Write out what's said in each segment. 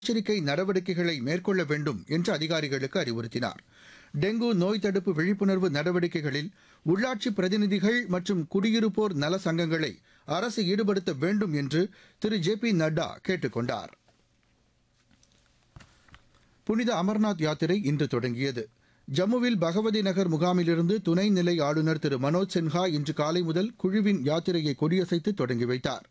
முன்னெச்சரிக்கை நடவடிக்கைகளை மேற்கொள்ள வேண்டும் என்று அதிகாரிகளுக்கு அறிவுறுத்தினார் டெங்கு நோய் தடுப்பு விழிப்புணர்வு நடவடிக்கைகளில் உள்ளாட்சி பிரதிநிதிகள் மற்றும் குடியிருப்போர் நல சங்கங்களை அரசு ஈடுபடுத்த வேண்டும் என்று திரு ஜே பி நட்டா கேட்டுக் கொண்டார் புனித அமர்நாத் யாத்திரை இன்று தொடங்கியது ஜம்முவில் பகவதி நகர் முகாமிலிருந்து துணைநிலை ஆளுநர் திரு மனோஜ் சின்ஹா இன்று காலை முதல் குழுவின் யாத்திரையை கொடியசைத்து தொடங்கி வைத்தார்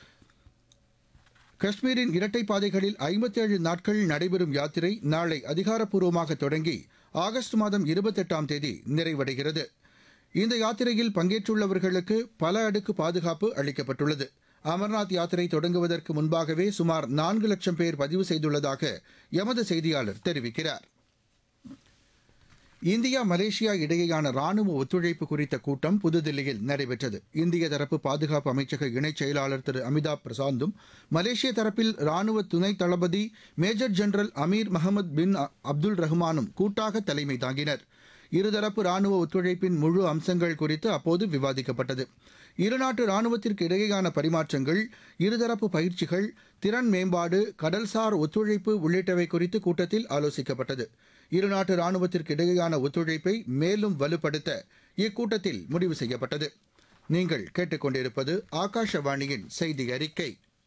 காஷ்மீரின் இரட்டை பாதைகளில் ஐம்பத்தேழு நாட்கள் நடைபெறும் யாத்திரை நாளை அதிகாரப்பூர்வமாக தொடங்கி ஆகஸ்ட் மாதம் இருபத்தெட்டாம் தேதி நிறைவடைகிறது இந்த யாத்திரையில் பங்கேற்றுள்ளவர்களுக்கு பல அடுக்கு பாதுகாப்பு அளிக்கப்பட்டுள்ளது அமர்நாத் யாத்திரை தொடங்குவதற்கு முன்பாகவே சுமார் நான்கு லட்சம் பேர் பதிவு செய்துள்ளதாக எமது செய்தியாளர் தெரிவிக்கிறார் இந்தியா மலேசியா இடையேயான ராணுவ ஒத்துழைப்பு குறித்த கூட்டம் புதுதில்லியில் நடைபெற்றது இந்திய தரப்பு பாதுகாப்பு அமைச்சக இணைச் செயலாளர் திரு அமிதாப் பிரசாந்தும் மலேசிய தரப்பில் ராணுவ துணை தளபதி major general Amir Mohamad bin அ- அப்துல் ரஹ்மானும் கூட்டாக தலைமை தாங்கினர் இருதரப்பு ராணுவ ஒத்துழைப்பின் முழு அம்சங்கள் குறித்து அப்போது விவாதிக்கப்பட்டது இருநாட்டு ராணுவத்திற்கு இடையேயான பரிமாற்றங்கள் இருதரப்பு பயிற்சிகள் திறன் மேம்பாடு கடல்சார் ஒத்துழைப்பு உள்ளிட்டவை குறித்து கூட்டத்தில் ஆலோசிக்கப்பட்டது இருநாட்டு ராணுவத்திற்கு இடையேயான ஒத்துழைப்பை மேலும் வலுப்படுத்த இக்கூட்டத்தில் முடிவு செய்யப்பட்டது நீங்கள் கேட்டுக்கொண்டிருப்பது ஆகாஷவாணியின் செய்தி அறிக்கை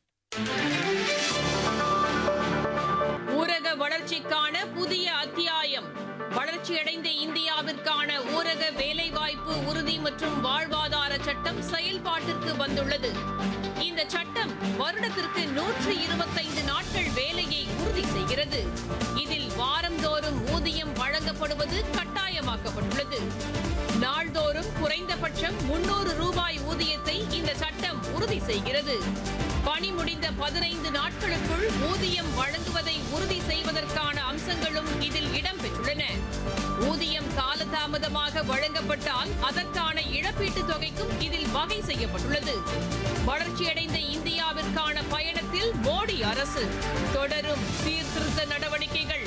ஊரக வளர்ச்சிக்கான புதிய அத்தியாயம் வளர்ச்சியடைந்த இந்தியாவிற்கான ஊரக வேலைவாய்ப்பு உறுதி மற்றும் வாழ்வாதார சட்டம் செயல்பாட்டிற்கு வந்துள்ளது இந்த சட்டம் வருடத்திற்கு நூற்று இருபத்தைந்து நாட்கள் வேலையை உறுதி செய்கிறது இதில் வாரந்தோறும் ஊதியம் வழங்கப்படுவது கட்டாயமாக்கப்பட்டுள்ளது நாள்தோறும் குறைந்தபட்சம் முன்னூறு ரூபாய் ஊதியத்தை இந்த சட்டம் உறுதி செய்கிறது பணி முடிந்த பதினைந்து நாட்களுக்குள் ஊதியம் வழங்குவதை உறுதி செய்வதற்கான அம்சங்களும் இதில் இடம்பெற்றுள்ளன ஊதியம் காலதாமதமாக வழங்கப்பட்டால் அதற்கான இழப்பீட்டுத் தொகைக்கும் இதில் வகை செய்யப்பட்டுள்ளது வளர்ச்சியடைந்த இந்தியாவிற்கான பயணத்தில் மோடி அரசு தொடரும் சீர்திருத்த நடவடிக்கைகள்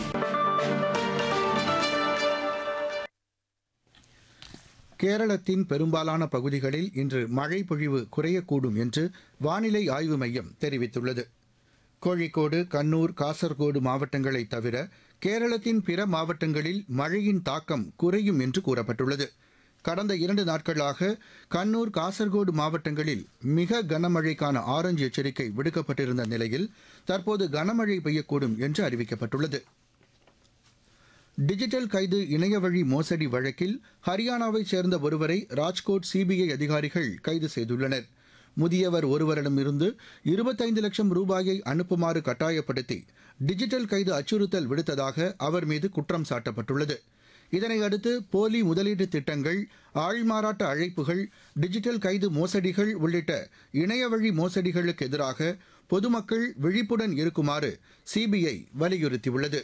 கேரளத்தின் பெரும்பாலான பகுதிகளில் இன்று மழை பொழிவு குறையக்கூடும் என்று வானிலை ஆய்வு மையம் தெரிவித்துள்ளது கோழிக்கோடு கண்ணூர் காசர்கோடு மாவட்டங்களை தவிர கேரளத்தின் பிற மாவட்டங்களில் மழையின் தாக்கம் குறையும் என்று கூறப்பட்டுள்ளது கடந்த இரண்டு நாட்களாக கண்ணூர் காசர்கோடு மாவட்டங்களில் மிக கனமழைக்கான ஆரஞ்சு எச்சரிக்கை விடுக்கப்பட்டிருந்த நிலையில் தற்போது கனமழை பெய்யக்கூடும் என்று அறிவிக்கப்பட்டுள்ளது டிஜிட்டல் கைது இணையவழி மோசடி வழக்கில் ஹரியானாவைச் சேர்ந்த ஒருவரை ராஜ்கோட் சிபிஐ அதிகாரிகள் கைது செய்துள்ளனர் முதியவர் ஒருவரிடமிருந்து இருபத்தைந்து லட்சம் ரூபாயை அனுப்புமாறு கட்டாயப்படுத்தி டிஜிட்டல் கைது அச்சுறுத்தல் விடுத்ததாக அவர் மீது குற்றம் சாட்டப்பட்டுள்ளது இதனையடுத்து போலி முதலீட்டு திட்டங்கள் ஆள்மாறாட்ட அழைப்புகள் டிஜிட்டல் கைது மோசடிகள் உள்ளிட்ட இணையவழி மோசடிகளுக்கு எதிராக பொதுமக்கள் விழிப்புடன் இருக்குமாறு சிபிஐ வலியுறுத்தியுள்ளது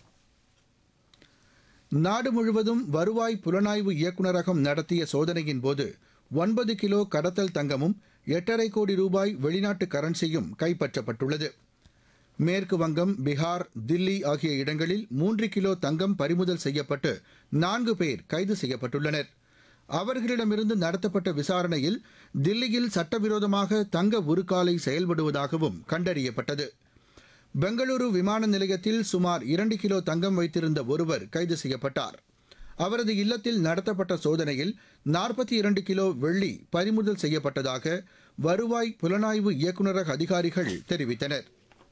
நாடு முழுவதும் வருவாய் புலனாய்வு இயக்குநரகம் நடத்திய சோதனையின் போது ஒன்பது கிலோ கடத்தல் தங்கமும் எட்டரை கோடி ரூபாய் வெளிநாட்டு கரன்சியும் கைப்பற்றப்பட்டுள்ளது மேற்கு வங்கம் பீகார் தில்லி ஆகிய இடங்களில் மூன்று கிலோ தங்கம் பறிமுதல் செய்யப்பட்டு நான்கு பேர் கைது செய்யப்பட்டுள்ளனர் அவர்களிடமிருந்து நடத்தப்பட்ட விசாரணையில் தில்லியில் சட்டவிரோதமாக தங்க உருக்காலை செயல்படுவதாகவும் கண்டறியப்பட்டது பெங்களூரு விமான நிலையத்தில் சுமார் இரண்டு கிலோ தங்கம் வைத்திருந்த ஒருவர் கைது செய்யப்பட்டார் அவரது இல்லத்தில் நடத்தப்பட்ட சோதனையில் நாற்பத்தி இரண்டு கிலோ வெள்ளி பறிமுதல் செய்யப்பட்டதாக வருவாய் புலனாய்வு இயக்குநரக அதிகாரிகள் தெரிவித்தனர்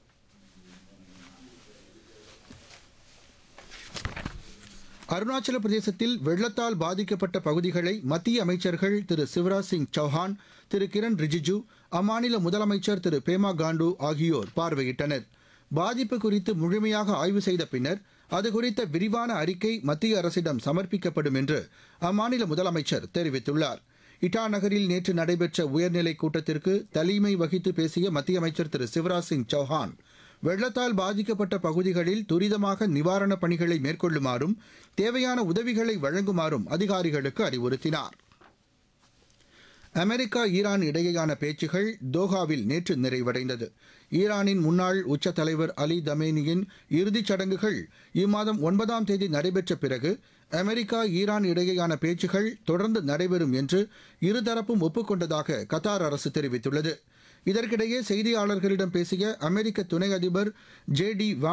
அருணாச்சல பிரதேசத்தில் வெள்ளத்தால் பாதிக்கப்பட்ட பகுதிகளை மத்திய அமைச்சர்கள் திரு சிவராஜ் சிங் சௌஹான் திரு கிரண் ரிஜிஜு அம்மாநில முதலமைச்சர் திரு பேமா காண்டு ஆகியோர் பார்வையிட்டனர் பாதிப்பு குறித்து முழுமையாக ஆய்வு செய்த பின்னர் அது குறித்த விரிவான அறிக்கை மத்திய அரசிடம் சமர்ப்பிக்கப்படும் என்று அம்மாநில முதலமைச்சர் தெரிவித்துள்ளார் இட்டா நகரில் நேற்று நடைபெற்ற உயர்நிலைக் கூட்டத்திற்கு தலைமை வகித்து பேசிய மத்திய அமைச்சர் திரு சிவராஜ் சிங் சௌஹான் வெள்ளத்தால் பாதிக்கப்பட்ட பகுதிகளில் துரிதமாக நிவாரணப் பணிகளை மேற்கொள்ளுமாறும் தேவையான உதவிகளை வழங்குமாறும் அதிகாரிகளுக்கு அறிவுறுத்தினார் அமெரிக்கா ஈரான் இடையேயான பேச்சுகள் தோஹாவில் நேற்று நிறைவடைந்தது ஈரானின் முன்னாள் உச்ச தலைவர் அலி தமேனியின் இறுதிச் சடங்குகள் இம்மாதம் ஒன்பதாம் தேதி நடைபெற்ற பிறகு அமெரிக்கா ஈரான் இடையேயான பேச்சுகள் தொடர்ந்து நடைபெறும் என்று இருதரப்பும் ஒப்புக்கொண்டதாக கத்தார் அரசு தெரிவித்துள்ளது இதற்கிடையே செய்தியாளர்களிடம் பேசிய அமெரிக்க துணை அதிபர் ஜே டி